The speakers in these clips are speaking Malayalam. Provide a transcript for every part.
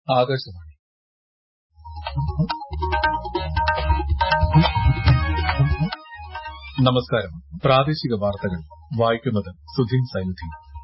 ആകാശവാണി നമസ്കാരം പ്രാദേശിക വാർത്തകൾ വായിക്കുന്നത് സുധീൻ സൈനുദ്ദീൻ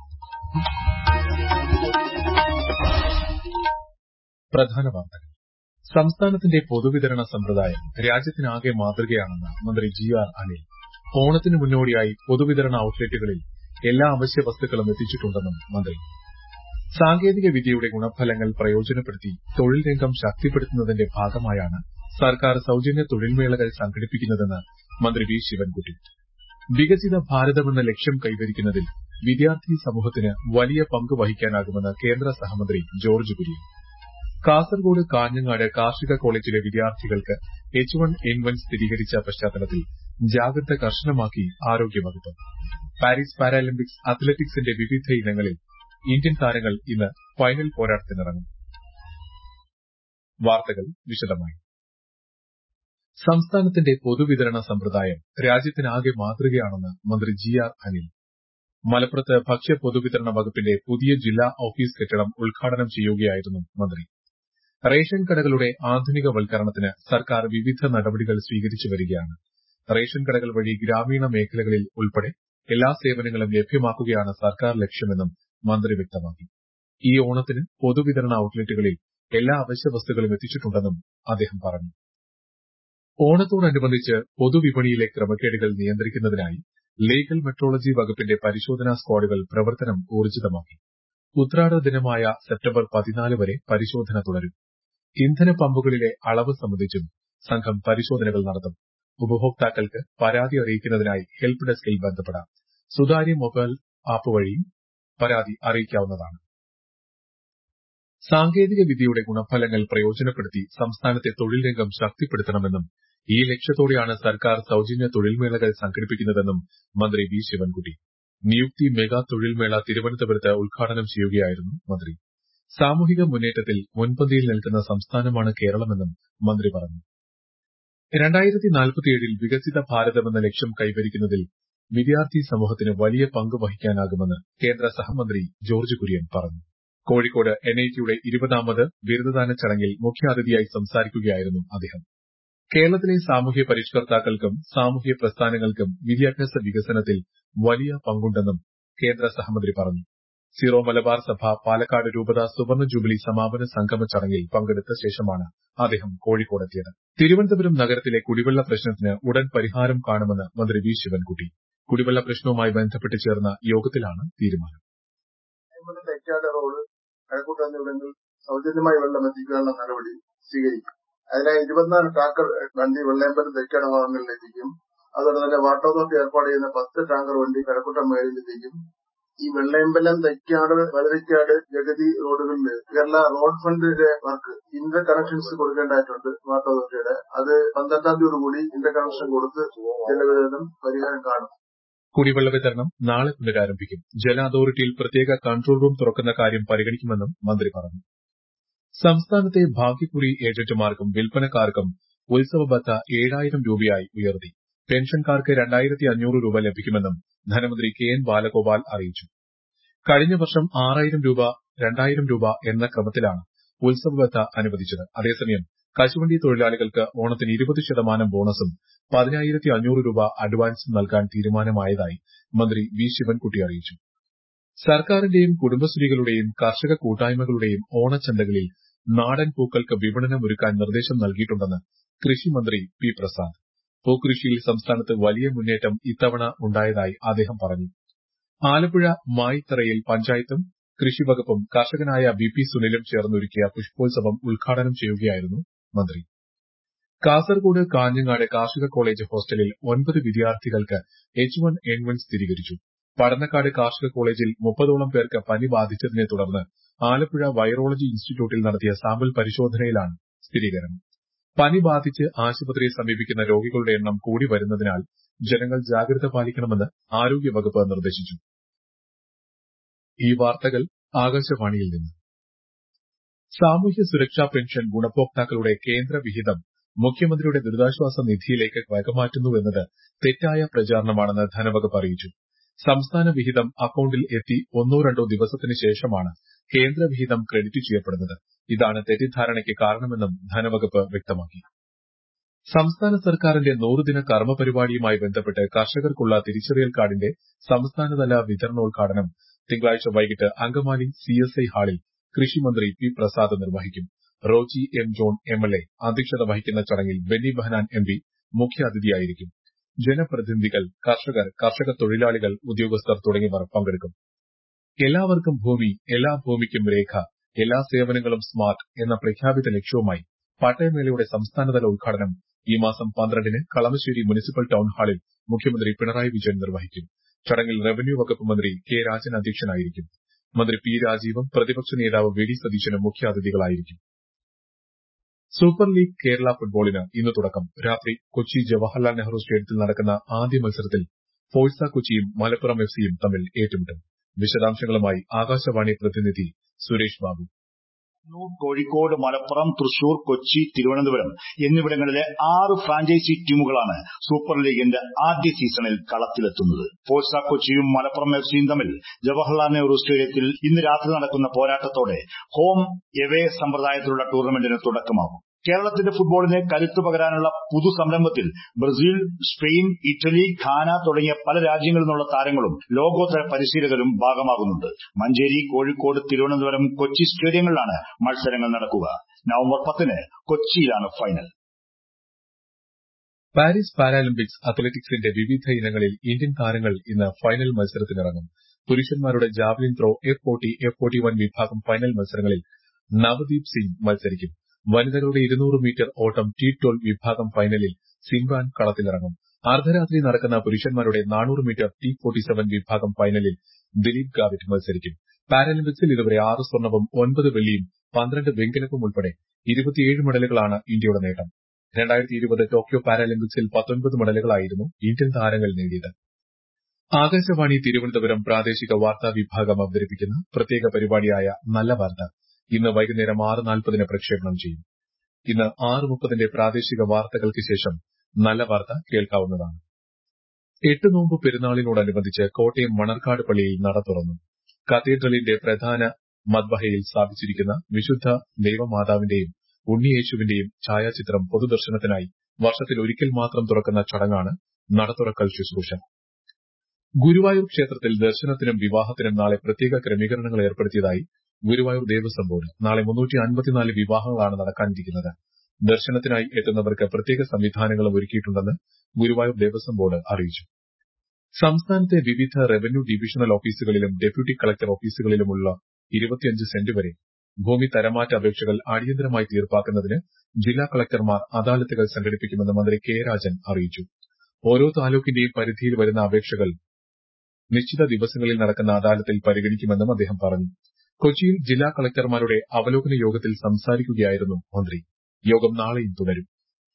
പ്രധാന വാർത്തകൾ സംസ്ഥാനത്തിന്റെ പൊതുവിതരണ സമ്പ്രദായം രാജ്യത്തിനാകെ മാതൃകയാണെന്ന് മന്ത്രി ജി ആർ അനിൽ ഓണത്തിന് മുന്നോടിയായി പൊതുവിതരണ ഔട്ട്ലെറ്റുകളിൽ എല്ലാ അവശ്യ വസ്തുക്കളും എത്തിച്ചിട്ടുണ്ടെന്നും മന്ത്രി സാങ്കേതിക വിദ്യയുടെ ഗുണഫലങ്ങൾ പ്രയോജനപ്പെടുത്തി തൊഴിൽ രംഗം ശക്തിപ്പെടുത്തുന്നതിന്റെ ഭാഗമായാണ് സർക്കാർ സൌജന്യ തൊഴിൽമേളകൾ സംഘടിപ്പിക്കുന്നതെന്ന് മന്ത്രി വി ശിവൻകുട്ടി വികസിത ഭാരതമെന്ന ലക്ഷ്യം കൈവരിക്കുന്നതിൽ വിദ്യാർത്ഥി സമൂഹത്തിന് വലിയ പങ്ക് വഹിക്കാനാകുമെന്ന് കേന്ദ്ര സഹമന്ത്രി ജോർജ് കുര്യൻ കാസർഗോഡ് കാഞ്ഞങ്ങാട് കാർഷിക കോളേജിലെ വിദ്യാർത്ഥികൾക്ക് എച്ച് വൺ എൻ വൺ സ്ഥിരീകരിച്ച പശ്ചാത്തലത്തിൽ ജാഗ്രത കർശനമാക്കി ആരോഗ്യവകുപ്പ് പാരീസ് പാരാലിമ്പിക്സ് അത്ലറ്റിക്സിന്റെ വിവിധ ഇനങ്ങളിൽ ഇന്ത്യൻ താരങ്ങൾ ഇന്ന് ഫൈനൽ പോരാട്ടത്തിനിറങ്ങും വാർത്തകൾ വിശദമായി സംസ്ഥാനത്തിന്റെ പൊതുവിതരണ സമ്പ്രദായം രാജ്യത്തിനാകെ മാതൃകയാണെന്ന് മന്ത്രി ജി ആർ അനിൽ മലപ്പുറത്ത് ഭക്ഷ്യ പൊതുവിതരണ വകുപ്പിന്റെ പുതിയ ജില്ലാ ഓഫീസ് കെട്ടിടം ഉദ്ഘാടനം ചെയ്യുകയായിരുന്നു മന്ത്രി റേഷൻ കടകളുടെ ആധുനികവൽക്കരണത്തിന് സർക്കാർ വിവിധ നടപടികൾ സ്വീകരിച്ചു വരികയാണ് റേഷൻ കടകൾ വഴി ഗ്രാമീണ മേഖലകളിൽ ഉൾപ്പെടെ എല്ലാ സേവനങ്ങളും ലഭ്യമാക്കുകയാണ് സർക്കാർ ലക്ഷ്യമെന്നും മന്ത്രി വ്യക്തമാക്കി ഈ ഓണത്തിന് പൊതുവിതരണ ഔട്ട്ലെറ്റുകളിൽ എല്ലാ അവശ്യ വസ്തുക്കളും എത്തിച്ചിട്ടുണ്ടെന്നും അദ്ദേഹം പറഞ്ഞു ഓണത്തോടനുബന്ധിച്ച് പൊതുവിപണിയിലെ ക്രമക്കേടുകൾ നിയന്ത്രിക്കുന്നതിനായി ലീഗൽ മെട്രോളജി വകുപ്പിന്റെ പരിശോധനാ സ്ക്വാഡുകൾ പ്രവർത്തനം ഊർജിതമാക്കി ഉത്രാട ദിനമായ സെപ്റ്റംബർ പതിനാല് വരെ പരിശോധന തുടരും ഇന്ധന പമ്പുകളിലെ അളവ് സംബന്ധിച്ചും സംഘം പരിശോധനകൾ നടത്തും ഉപഭോക്താക്കൾക്ക് പരാതി അറിയിക്കുന്നതിനായി ഹെൽപ്പ് ഡെസ്കിൽ ബന്ധപ്പെടാം സുതാര്യ മൊബൈൽ ആപ്പ് വഴിയും പരാതി അറിയിക്കാവുന്നതാണ് സാങ്കേതിക വിദ്യയുടെ ഗുണഫലങ്ങൾ പ്രയോജനപ്പെടുത്തി സംസ്ഥാനത്തെ തൊഴിൽ രംഗം ശക്തിപ്പെടുത്തണമെന്നും ഈ ലക്ഷ്യത്തോടെയാണ് സർക്കാർ സൌജന്യ തൊഴിൽമേളകൾ സംഘടിപ്പിക്കുന്നതെന്നും മന്ത്രി വി ശിവൻകുട്ടി നിയുക്തി മെഗാ തൊഴിൽമേള തിരുവനന്തപുരത്ത് ഉദ്ഘാടനം ചെയ്യുകയായിരുന്നു മന്ത്രി സാമൂഹിക മുന്നേറ്റത്തിൽ മുൻപന്തിയിൽ നിൽക്കുന്ന സംസ്ഥാനമാണ് കേരളമെന്നും മന്ത്രി പറഞ്ഞു രണ്ടായിരത്തി നാൽപ്പത്തിയേഴിൽ വികസിത ഭാരതമെന്ന ലക്ഷ്യം കൈവരിക്കുന്നതിൽ വിദ്യാർത്ഥി സമൂഹത്തിന് വലിയ പങ്ക് വഹിക്കാനാകുമെന്ന് കേന്ദ്ര സഹമന്ത്രി ജോർജ് കുര്യൻ പറഞ്ഞു കോഴിക്കോട് എൻഐടിയുടെ ഇരുപതാമത് ബിരുദദാന ചടങ്ങിൽ മുഖ്യാതിഥിയായി സംസാരിക്കുകയായിരുന്നു അദ്ദേഹം കേരളത്തിലെ സാമൂഹ്യ പരിഷ്കർത്താക്കൾക്കും സാമൂഹ്യ പ്രസ്ഥാനങ്ങൾക്കും വിദ്യാഭ്യാസ വികസനത്തിൽ വലിയ പങ്കുണ്ടെന്നും കേന്ദ്ര സഹമന്ത്രി പറഞ്ഞു സീറോ മലബാർ സഭ പാലക്കാട് രൂപത സുവർണ ജൂബിലി സമാപന സംഗമ ചടങ്ങിൽ പങ്കെടുത്ത ശേഷമാണ് അദ്ദേഹം കോഴിക്കോടെത്തിയത് തിരുവനന്തപുരം നഗരത്തിലെ കുടിവെള്ള പ്രശ്നത്തിന് ഉടൻ പരിഹാരം കാണുമെന്ന് മന്ത്രി വി ശിവൻകുട്ടി കുടിവെള്ള പ്രശ്നവുമായി ബന്ധപ്പെട്ട് ചേർന്ന യോഗത്തിലാണ് തീരുമാനം തെക്കാട് റോഡ് കഴക്കൂട്ട് എന്നിവിടങ്ങളിൽ സൗജന്യമായി വെള്ളം എത്തിക്കാനുള്ള നടപടി സ്വീകരിക്കും അതിനായി ഇരുപത്തിനാല് ടാങ്കർ വണ്ടി വെള്ളയമ്പലം തെക്കാട് ഭാഗങ്ങളിൽ എത്തിക്കും അതുപോലെ തന്നെ വാട്ടർ അതോറിറ്റി ഏർപ്പാട് ചെയ്യുന്ന പത്ത് ടാങ്കർ വണ്ടി കഴക്കൂട്ടം മേഖലയിലെത്തിക്കും ഈ വെള്ളയമ്പലം തെക്കാട് വലതക്കാട് ജഗതി റോഡുകളിൽ കേരള റോഡ് ഫണ്ടിന്റെ വർക്ക് ഇന്റർ കണക്ഷൻസ് കൊടുക്കേണ്ടതായിട്ടുണ്ട് വാട്ടർ അതോറിറ്റിയുടെ അത് പന്ത്രണ്ടാം തീയതി കൂടി ഇന്റർ കണക്ഷൻ കൊടുത്ത് ജലവിതരണം പരിഹാരം കാണും കുടിവെള്ള വിതരണം നാളെ പുനരാരംഭിക്കും ജല അതോറിറ്റിയിൽ പ്രത്യേക കൺട്രോൾ റൂം തുറക്കുന്ന കാര്യം പരിഗണിക്കുമെന്നും മന്ത്രി പറഞ്ഞു സംസ്ഥാനത്തെ ഭാഗ്യക്കുറി ഏജന്റുമാർക്കും വിൽപ്പനക്കാർക്കും ഉത്സവ ബത്ത ഏഴായിരം രൂപയായി ഉയർത്തി പെൻഷൻകാർക്ക് രണ്ടായിരത്തി അഞ്ഞൂറ് രൂപ ലഭിക്കുമെന്നും ധനമന്ത്രി കെ എൻ ബാലഗോപാൽ അറിയിച്ചു കഴിഞ്ഞ വർഷം ആറായിരം രൂപ രണ്ടായിരം രൂപ എന്ന ക്രമത്തിലാണ് ഉത്സവ ബത്ത അനുവദിച്ചത് അതേസമയം കശുവണ്ടി തൊഴിലാളികൾക്ക് ഓണത്തിന് ഇരുപത് ശതമാനം ബോണസും പതിനായിരത്തി അഞ്ഞൂറ് രൂപ അഡ്വാൻസും നൽകാൻ തീരുമാനമായതായി മന്ത്രി വി ശിവൻകുട്ടി അറിയിച്ചു സർക്കാരിന്റെയും കുടുംബശ്രീകളുടെയും കർഷക കൂട്ടായ്മകളുടെയും ഓണച്ചന്തകളിൽ നാടൻ പൂക്കൾക്ക് വിപണനമൊരുക്കാൻ നിർദ്ദേശം നൽകിയിട്ടുണ്ടെന്ന് കൃഷിമന്ത്രി പി പ്രസാദ് പൂക്കൃഷിയിൽ സംസ്ഥാനത്ത് വലിയ മുന്നേറ്റം ഇത്തവണ ഉണ്ടായതായി അദ്ദേഹം പറഞ്ഞു ആലപ്പുഴ മായിത്തറയിൽ പഞ്ചായത്തും കൃഷിവകുപ്പും കർഷകനായ ബി പി സുനിലും ചേർന്നൊരുക്കിയ പുഷ്പോത്സവം ഉദ്ഘാടനം ചെയ്യുകയായിരുന്നു മന്ത്രി കാസർഗോഡ് കാഞ്ഞങ്ങാട് കാർഷിക കോളേജ് ഹോസ്റ്റലിൽ ഒൻപത് വിദ്യാർത്ഥികൾക്ക് എച്ച് വൺ എൻ വൺ സ്ഥിരീകരിച്ചു പടന്നക്കാട് കാർഷിക കോളേജിൽ മുപ്പതോളം പേർക്ക് പനി ബാധിച്ചതിനെ തുടർന്ന് ആലപ്പുഴ വൈറോളജി ഇൻസ്റ്റിറ്റ്യൂട്ടിൽ നടത്തിയ സാമ്പിൾ പരിശോധനയിലാണ് സ്ഥിരീകരണം പനി ബാധിച്ച് ആശുപത്രിയെ സമീപിക്കുന്ന രോഗികളുടെ എണ്ണം കൂടി വരുന്നതിനാൽ ജനങ്ങൾ ജാഗ്രത പാലിക്കണമെന്ന് ആരോഗ്യവകുപ്പ് നിർദ്ദേശിച്ചു ഈ വാർത്തകൾ ആകാശവാണിയിൽ നിന്ന് സാമൂഹ്യ സുരക്ഷാ പെൻഷൻ ഗുണഭോക്താക്കളുടെ കേന്ദ്ര വിഹിതം മുഖ്യമന്ത്രിയുടെ ദുരിതാശ്വാസ നിധിയിലേക്ക് വകമാറ്റുന്നുവെന്നത് തെറ്റായ പ്രചാരണമാണെന്ന് ധനവകുപ്പ് അറിയിച്ചു സംസ്ഥാന വിഹിതം അക്കൌണ്ടിൽ എത്തി ഒന്നോ രണ്ടോ ദിവസത്തിന് ശേഷമാണ് കേന്ദ്രവിഹിതം ക്രെഡിറ്റ് ചെയ്യപ്പെടുന്നത് ഇതാണ് തെറ്റിദ്ധാരണയ്ക്ക് കാരണമെന്നും ധനവകുപ്പ് വ്യക്തമാക്കി സംസ്ഥാന സർക്കാരിന്റെ നൂറുദിന കർമ്മ പരിപാടിയുമായി ബന്ധപ്പെട്ട് കർഷകർക്കുള്ള തിരിച്ചറിയൽ കാർഡിന്റെ സംസ്ഥാനതല വിതരണോദ്ഘാടനം തിങ്കളാഴ്ച വൈകിട്ട് അങ്കമാലി സിഎസ്ഐ ഹാളിൽ കൃഷിമന്ത്രി പി പ്രസാദ് നിർവഹിക്കും റോജി എം ജോൺ എംഎൽഎ അധ്യക്ഷത വഹിക്കുന്ന ചടങ്ങിൽ ബെന്നി ബെഹനാൻ എംപി മുഖ്യാതിഥിയായിരിക്കും ജനപ്രതിനിധികൾ കർഷകർ കർഷക തൊഴിലാളികൾ ഉദ്യോഗസ്ഥർ തുടങ്ങിയവർ പങ്കെടുക്കും എല്ലാവർക്കും ഭൂമി എല്ലാ ഭൂമിക്കും രേഖ എല്ലാ സേവനങ്ങളും സ്മാർട്ട് എന്ന പ്രഖ്യാപിത ലക്ഷ്യവുമായി പട്ടയമേളയുടെ സംസ്ഥാനതല ഉദ്ഘാടനം ഈ മാസം പന്ത്രണ്ടിന് കളമശ്ശേരി മുനിസിപ്പൽ ടൌൺ ഹാളിൽ മുഖ്യമന്ത്രി പിണറായി വിജയൻ നിർവഹിക്കും ചടങ്ങിൽ റവന്യൂ വകുപ്പ് മന്ത്രി കെ രാജൻ അധ്യക്ഷനായിരിക്കും മന്ത്രി പി രാജീവും പ്രതിപക്ഷ നേതാവ് വി ഡി സതീശനും മുഖ്യാതിഥികളായിരിക്കും സൂപ്പർ ലീഗ് കേരള ഫുട്ബോളിന് ഇന്ന് തുടക്കം രാത്രി കൊച്ചി ജവഹർലാൽ നെഹ്റു സ്റ്റേഡിയത്തിൽ നടക്കുന്ന ആദ്യ മത്സരത്തിൽ ഫോഴ്സ കൊച്ചിയും മലപ്പുറം എഫ് സിയും തമ്മിൽ ഏറ്റുമുട്ടും വിശദാംശങ്ങളുമായി ആകാശവാണി പ്രതിനിധി സുരേഷ് ബാബു കണ്ണൂർ കോഴിക്കോട് മലപ്പുറം തൃശൂർ കൊച്ചി തിരുവനന്തപുരം എന്നിവിടങ്ങളിലെ ആറ് ഫ്രാഞ്ചൈസി ടീമുകളാണ് സൂപ്പർ ലീഗിന്റെ ആദ്യ സീസണിൽ കളത്തിലെത്തുന്നത് ഫോഴ്സ കൊച്ചിയും മലപ്പുറം എഫ് സിയും തമ്മിൽ ജവഹർലാൽ നെഹ്റു സ്റ്റേഡിയത്തിൽ ഇന്ന് രാത്രി നടക്കുന്ന പോരാട്ടത്തോടെ ഹോം എവേ സമ്പ്രദായത്തിലുള്ള ടൂർണമെന്റിന് തുടക്കമാകും കേരളത്തിന്റെ ഫുട്ബോളിന് കരുത്തു പകരാനുള്ള പുതു സംരംഭത്തിൽ ബ്രസീൽ സ്പെയിൻ ഇറ്റലി ഘാന തുടങ്ങിയ പല രാജ്യങ്ങളിൽ നിന്നുള്ള താരങ്ങളും ലോകോത്തര പരിശീലകരും ഭാഗമാകുന്നുണ്ട് മഞ്ചേരി കോഴിക്കോട് തിരുവനന്തപുരം കൊച്ചി സ്റ്റേഡിയങ്ങളിലാണ് മത്സരങ്ങൾ നടക്കുക നവംബർ പത്തിന് കൊച്ചിയിലാണ് ഫൈനൽ പാരീസ് പാരാലിമ്പിക്സ് അത്ലറ്റിക്സിന്റെ വിവിധ ഇനങ്ങളിൽ ഇന്ത്യൻ താരങ്ങൾ ഇന്ന് ഫൈനൽ മത്സരത്തിനിറങ്ങും പുരുഷന്മാരുടെ javelin throw F forty F forty one വിഭാഗം ഫൈനൽ മത്സരങ്ങളിൽ നവദീപ് സിംഗ് മത്സരിക്കും വനിതകളുടെ ഇരുന്നൂറ് മീറ്റർ ഓട്ടം ടി ട്വൽവ് വിഭാഗം ഫൈനലിൽ സിംറാൻ കളത്തിലിറങ്ങും അർദ്ധരാത്രി നടക്കുന്ന പുരുഷന്മാരുടെ നാനൂറ് മീറ്റർ ടി ഫോർട്ടി സെവൻ വിഭാഗം ഫൈനലിൽ ദിലീപ് ഗാവിറ്റ് മത്സരിക്കും പാരാലിമ്പിക്സിൽ ഇതുവരെ ആറ് സ്വർണവും ഒൻപത് വെള്ളിയും പന്ത്രണ്ട് വെങ്കലവും ഉൾപ്പെടെ ഇരുപത്തിയേഴ് മെഡലുകളാണ് ഇന്ത്യയുടെ നേട്ടം രണ്ടായിരത്തി ഇരുപത് ടോക്കിയോ പാരാലിമ്പിക്സിൽ പത്തൊൻപത് മെഡലുകളായിരുന്നു ഇന്ത്യൻ താരങ്ങൾ നേടിയത് ആകാശവാണി തിരുവനന്തപുരം പ്രാദേശിക വാർത്താ വിഭാഗം അവതരിപ്പിക്കുന്ന പ്രത്യേക പരിപാടിയായ നല്ല വാർത്ത ഇന്ന് വൈകുന്നേരം ആറ് നാൽപ്പതിന് പ്രക്ഷേപണം ചെയ്യും ഇന്ന് ആറ് മുപ്പതിന്റെ പ്രാദേശിക വാർത്തകൾക്ക് ശേഷം നല്ല വാർത്ത കേൾക്കാവുന്നതാണ് എട്ട് നോമ്പ് പെരുന്നാളിനോടനുബന്ധിച്ച് കോട്ടയം മണർക്കാട് പള്ളിയിൽ നട തുറന്നു കത്തീഡ്രലിന്റെ പ്രധാന മദ്ബഹയിൽ സ്ഥാപിച്ചിരിക്കുന്ന വിശുദ്ധ ദൈവമാതാവിന്റെയും ഉണ്ണിയേശുവിന്റെയും ഛായാചിത്രം പൊതുദർശനത്തിനായി വർഷത്തിൽ ഒരിക്കൽ മാത്രം തുറക്കുന്ന ചടങ്ങാണ് നടതുറക്കൽ ശുശ്രൂഷ ഗുരുവായൂർ ക്ഷേത്രത്തിൽ ദർശനത്തിനും വിവാഹത്തിനും നാളെ പ്രത്യേക ക്രമീകരണങ്ങൾ ഏർപ്പെടുത്തിയതായി ഗുരുവായൂർ ദേവസ്വം ബോർഡ് നാളെ മുന്നൂറ്റി അൻപത്തിനാല് വിവാഹങ്ങളാണ് നടക്കാനിരിക്കുന്നത് ദർശനത്തിനായി എത്തുന്നവർക്ക് പ്രത്യേക സംവിധാനങ്ങളും ഒരുക്കിയിട്ടുണ്ടെന്ന് ഗുരുവായൂർ ദേവസ്വം ബോർഡ് അറിയിച്ചു സംസ്ഥാനത്തെ വിവിധ റവന്യൂ ഡിവിഷണൽ ഓഫീസുകളിലും ഡെപ്യൂട്ടി കളക്ടർ ഓഫീസുകളിലുമുള്ള ഇരുപത്തിയഞ്ച് സെന്റ് വരെ ഭൂമി തരമാറ്റ അപേക്ഷകൾ അടിയന്തരമായി തീർപ്പാക്കുന്നതിന് ജില്ലാ കളക്ടർമാർ അദാലത്തുകൾ സംഘടിപ്പിക്കുമെന്ന് മന്ത്രി കെ രാജൻ അറിയിച്ചു ഓരോ താലൂക്കിന്റെയും പരിധിയിൽ വരുന്ന അപേക്ഷകൾ നിശ്ചിത ദിവസങ്ങളിൽ നടക്കുന്ന അദാലത്തിൽ പരിഗണിക്കുമെന്നും അദ്ദേഹം പറഞ്ഞു കൊച്ചിയിൽ ജില്ലാ കളക്ടർമാരുടെ അവലോകന യോഗത്തിൽ സംസാരിക്കുകയായിരുന്നു മന്ത്രി യോഗം നാളെയും തുടരും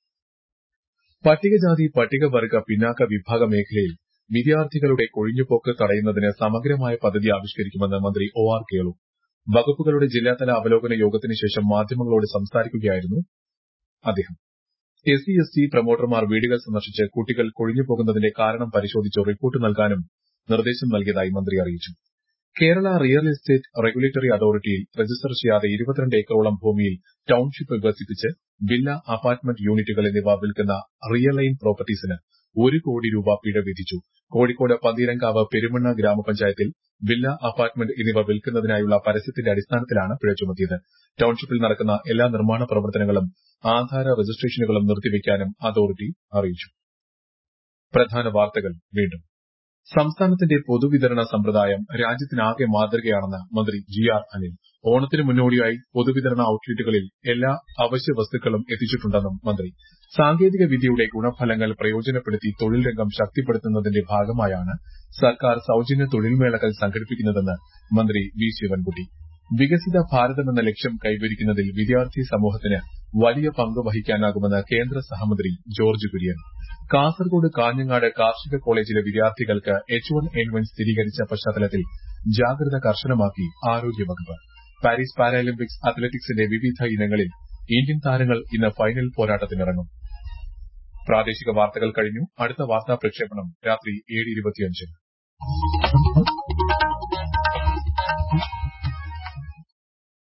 പട്ടികജാതി പട്ടികവർഗ പിന്നാക്ക വിഭാഗ മേഖലയിൽ വിദ്യാർത്ഥികളുടെ കൊഴിഞ്ഞുപോക്ക് തടയുന്നതിന് സമഗ്രമായ പദ്ധതി ആവിഷ്കരിക്കുമെന്ന് മന്ത്രി ഒ ആർ കേളു വകുപ്പുകളുടെ ജില്ലാതല അവലോകന യോഗത്തിന് ശേഷം മാധ്യമങ്ങളോട് സംസാരിക്കുകയായിരുന്നു അദ്ദേഹം എസ് സി എസ് ടി പ്രൊമോട്ടർമാർ വീടുകൾ സന്ദർശിച്ച് കുട്ടികൾ കൊഴിഞ്ഞുപോകുന്നതിന്റെ കാരണം പരിശോധിച്ച് റിപ്പോർട്ട് നൽകാനും നിർദ്ദേശം നൽകിയതായി മന്ത്രി അറിയിച്ചു കേരള റിയൽ എസ്റ്റേറ്റ് റെഗുലേറ്ററി അതോറിറ്റിയിൽ രജിസ്റ്റർ ചെയ്യാതെ ഇരുപത്തിരണ്ട് ഏക്കറോളം ഭൂമിയിൽ ടൌൺഷിപ്പ് വികസിപ്പിച്ച് വില്ല അപ്പാർട്ട്മെന്റ് യൂണിറ്റുകൾ എന്നിവ വിൽക്കുന്ന റിയൽ ലൈൻ പ്രോപ്പർട്ടീസിന് ഒരു കോടി രൂപ പിഴ വിധിച്ചു കോഴിക്കോട് പന്തീരങ്കാവ് പെരുമണ്ണ ഗ്രാമപഞ്ചായത്തിൽ വില്ല അപ്പാർട്ട്മെന്റ് എന്നിവ വിൽക്കുന്നതിനായുള്ള പരസ്യത്തിന്റെ അടിസ്ഥാനത്തിലാണ് പിഴ ചുമത്തിയത് ടൌൺഷിപ്പിൽ നടക്കുന്ന എല്ലാ നിർമ്മാണ പ്രവർത്തനങ്ങളും ആധാര രജിസ്ട്രേഷനുകളും നിർത്തിവെക്കാനും അതോറിറ്റി അറിയിച്ചു പ്രധാന വാർത്തകൾ വീണ്ടും സംസ്ഥാനത്തിന്റെ പൊതുവിതരണ സമ്പ്രദായം രാജ്യത്തിനാകെ മാതൃകയാണെന്ന് മന്ത്രി ജി ആർ അനിൽ ഓണത്തിന് മുന്നോടിയായി പൊതുവിതരണ ഔട്ട്ലെറ്റുകളിൽ എല്ലാ അവശ്യ വസ്തുക്കളും എത്തിച്ചിട്ടുണ്ടെന്നും മന്ത്രി സാങ്കേതിക വിദ്യയുടെ ഗുണഫലങ്ങൾ പ്രയോജനപ്പെടുത്തി തൊഴിൽ രംഗം ശക്തിപ്പെടുത്തുന്നതിന്റെ ഭാഗമായാണ് സർക്കാർ സൌജന്യ തൊഴിൽമേളകൾ സംഘടിപ്പിക്കുന്നതെന്ന് മന്ത്രി വി ശിവൻകുട്ടി വികസിത ഭാരതമെന്ന ലക്ഷ്യം കൈവരിക്കുന്നതിൽ വിദ്യാർത്ഥി സമൂഹത്തിന് വലിയ പങ്ക് വഹിക്കാനാകുമെന്ന് കേന്ദ്ര സഹമന്ത്രി ജോർജ് കുര്യൻ കാസർഗോഡ് കാഞ്ഞങ്ങാട് കാർഷിക കോളേജിലെ വിദ്യാർത്ഥികൾക്ക് എച്ച് വൺ എൻ വൺ സ്ഥിരീകരിച്ച പശ്ചാത്തലത്തിൽ ജാഗ്രത കർശനമാക്കി ആരോഗ്യവകുപ്പ് പാരീസ് പാരാലിമ്പിക്സ് അത്ലറ്റിക്സിന്റെ വിവിധ ഇനങ്ങളിൽ ഇന്ത്യൻ താരങ്ങൾ ഇന്ന് ഫൈനൽ പോരാട്ടത്തിനിറങ്ങും പ്രാദേശിക വാർത്തകൾ കഴിഞ്ഞു അടുത്ത വാർത്താ പ്രക്ഷേപണം രാത്രി ഏഴ് ഇരുപത്തിയഞ്ചിന്